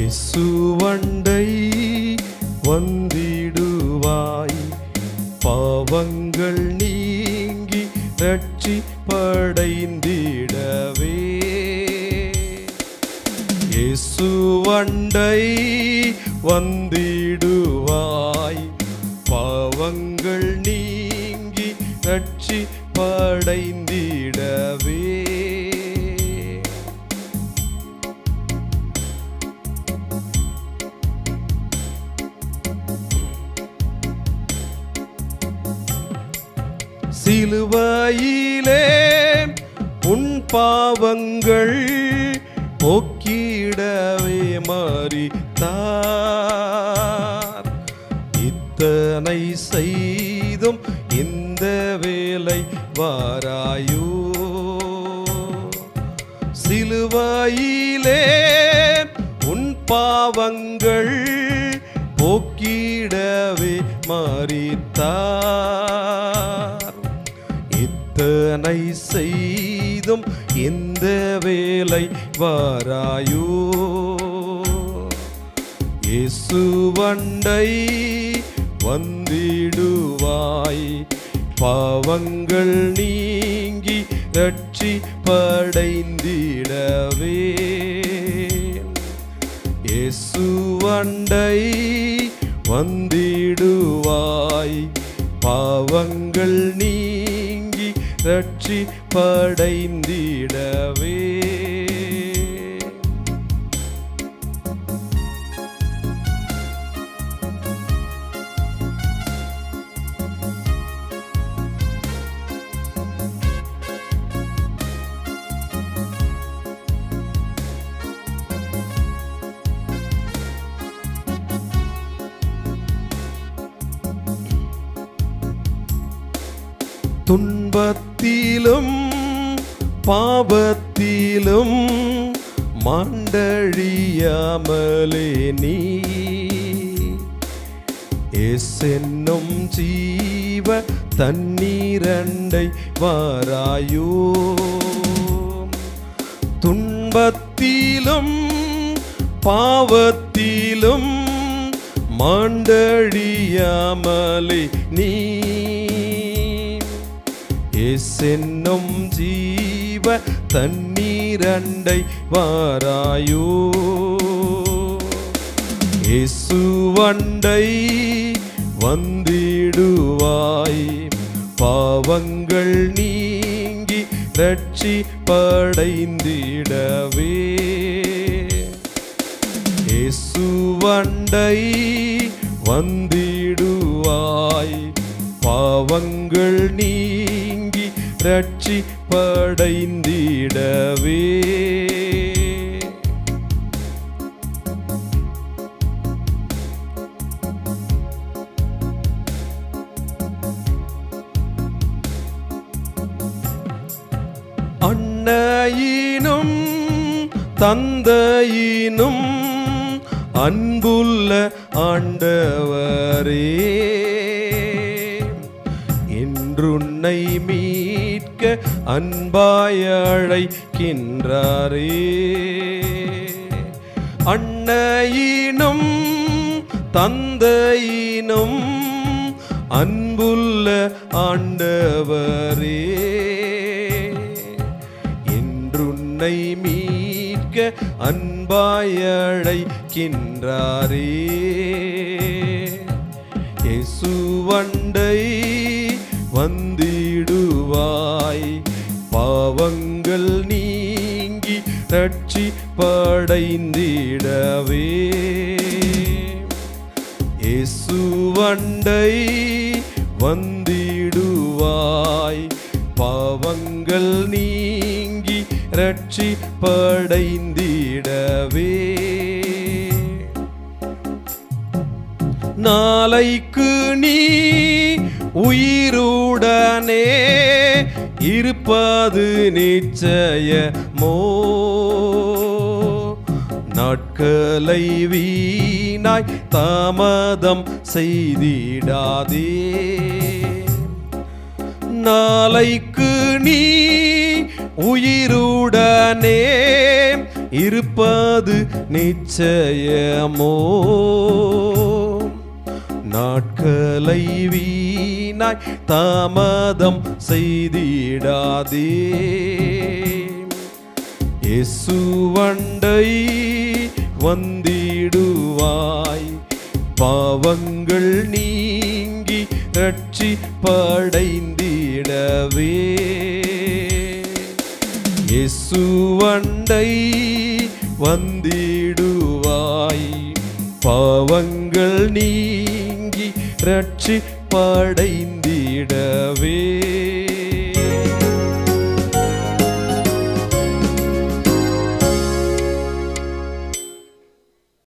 இசுவண்டை வந்திடுவாய் பாவங்கள் நீங்கி ரட்சிப்படைந்திடவே இயேசுவண்டை வந்திடுவாய் பாவங்கள் நீங்கி ரட்சிப்படைந்திடவே சிலுவையிலே உன் பாவங்கள் போக்கிடவே மாறித்தார் இத்தனை செய்தும் இந்த வேலை வாராயோ சிலுவையிலே உன் பாவங்கள் போக்கிடவே மாறித்தார் இத்தனை செய்தும் இந்த வேலை வாராயோ இயேசுவண்டை வந்திடுவாய் பாவங்கள் நீங்கி ரட்சிப்படைந்திடவே இயேசுவண்டை வந்திடுவாய் பாவங்கள் நீங்கி ரட்சிப்படைந்திடவே துன்பத்திலும் பாவத்திலும் மாண்டழியாமலே நீ எசென்னும் ஜீவ தண்ணீரண்டை வாராயோ துன்பத்திலும் பாவத்திலும் மாண்டழியாமலே நீ எசென்னும் ஜீவ தண்ணீரண்டை வாராயோ இயேசுவண்டை வந்திடுவாய் பாவங்கள் நீங்கி ரட்சிப்படைந்திடவே இயேசுவண்டை வந்திடுவாய் பாவங்கள் நீங்கி ரட்சிப்படைந்திடவே அன்னையினும் தந்தையினும் அன்புள்ள ஆண்டவரே என்றுன்னை மீட்க அன்பாய் அழைக்கின்றாரே அன்னையினும் தந்தையினும் அன்புள்ள ஆண்டவரே என்றுன்னை மீட்க அன்பாய் அழைக்கின்றாரே இயேசுவண்டை வந்திடுவாய் பாவங்கள் நீங்கி ரட்சிப்படைந்திடவே இயேசுவண்டை வந்திடுவாய் பாவங்கள் நீங்கி ரட்சிப்படைந்திடவே நாளைக்கு நீ உயிருடனே இருப்பது நிச்சயமோ நாட்களை வீணாய் தாமதம் செய்திடாதே நாளைக்கு நீ உயிருடனே இருப்பது நிச்சயமோ நாட்களை வீணாய் தாமதம் செய்திடாதே இயேசுவண்டை வந்திடுவாய் பாவங்கள் நீங்கி ரட்சிப்படைந்திடவே இயேசுவண்டை வந்திடுவாய் பாவங்கள் நீங்கி ரட்சிப்படைந்திடவே